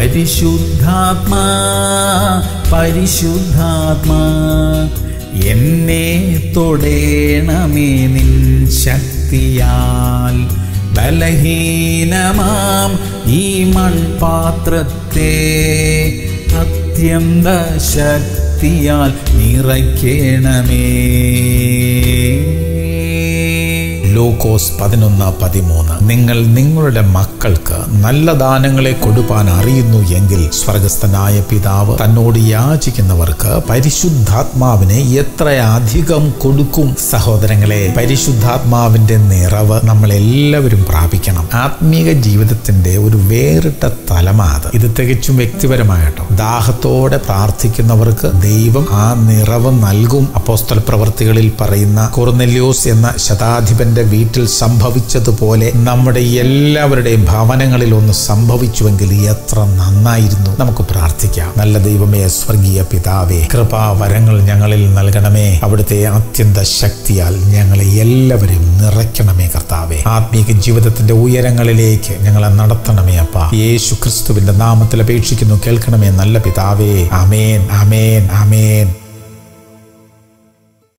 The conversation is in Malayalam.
പരിശുദ്ധാത്മാ പരിശുദ്ധാത്മാ എന്നെ തൊടേണമേ നിൻ ശക്തിയാൽ ബലഹീനമാം ഈ മൺപാത്രത്തെ അത്യന്ത ശക്തിയാൽ നിറയ്ക്കണമേ ലൂക്കോസ് പതിനൊന്ന് പതിമൂന്ന് നിങ്ങൾ നിങ്ങളുടെ മക്കൾക്ക് നല്ല ദാനങ്ങളെ കൊടുപ്പാൻ അറിയുന്നു എങ്കിൽ സ്വർഗസ്ഥനായ പിതാവ് തന്നോട് യാചിക്കുന്നവർക്ക് പരിശുദ്ധാത്മാവിനെ എത്രയധികം കൊടുക്കും സഹോദരങ്ങളെ പരിശുദ്ധാത്മാവിന്റെ നിറവ് നമ്മൾ എല്ലാവരും പ്രാപിക്കണം ആത്മീക ജീവിതത്തിന്റെ ഒരു വേറിട്ട തലമാത് ഇത് തികച്ചും വ്യക്തിപരമായിട്ടോ ദാഹത്തോടെ പ്രാർത്ഥിക്കുന്നവർക്ക് ദൈവം ആ നിറവ് നൽകും അപ്പോസ്തല പ്രവർത്തികളിൽ പറയുന്ന കൊർനെല്യോസ് എന്ന ശതാധിപന്റെ വീട്ടിൽ സംഭവിച്ചതുപോലെ നമ്മുടെ എല്ലാവരുടെയും ഭവനങ്ങളിൽ ഒന്ന് സംഭവിച്ചുവെങ്കിൽ എത്ര നന്നായിരുന്നു നമുക്ക് പ്രാർത്ഥിക്കാം നല്ല ദൈവമേ സ്വർഗീയ പിതാവേ കൃപാവരങ്ങൾ ഞങ്ങളിൽ നൽകണമേ അവിടുത്തെ അത്യന്ത ശക്തിയാൽ ഞങ്ങളെ എല്ലാവരെയും നിറയ്ക്കണമേ കർത്താവേ ആത്മീക ജീവിതത്തിന്റെ ഉയരങ്ങളിലേക്ക് ഞങ്ങളെ നടത്തണമേ അപ്പ യേശു ക്രിസ്തുവിന്റെ നാമത്തിൽ അപേക്ഷിക്കുന്നു കേൾക്കണമേ നല്ല പിതാവേ അമേൻ അമേൻ അമേൻ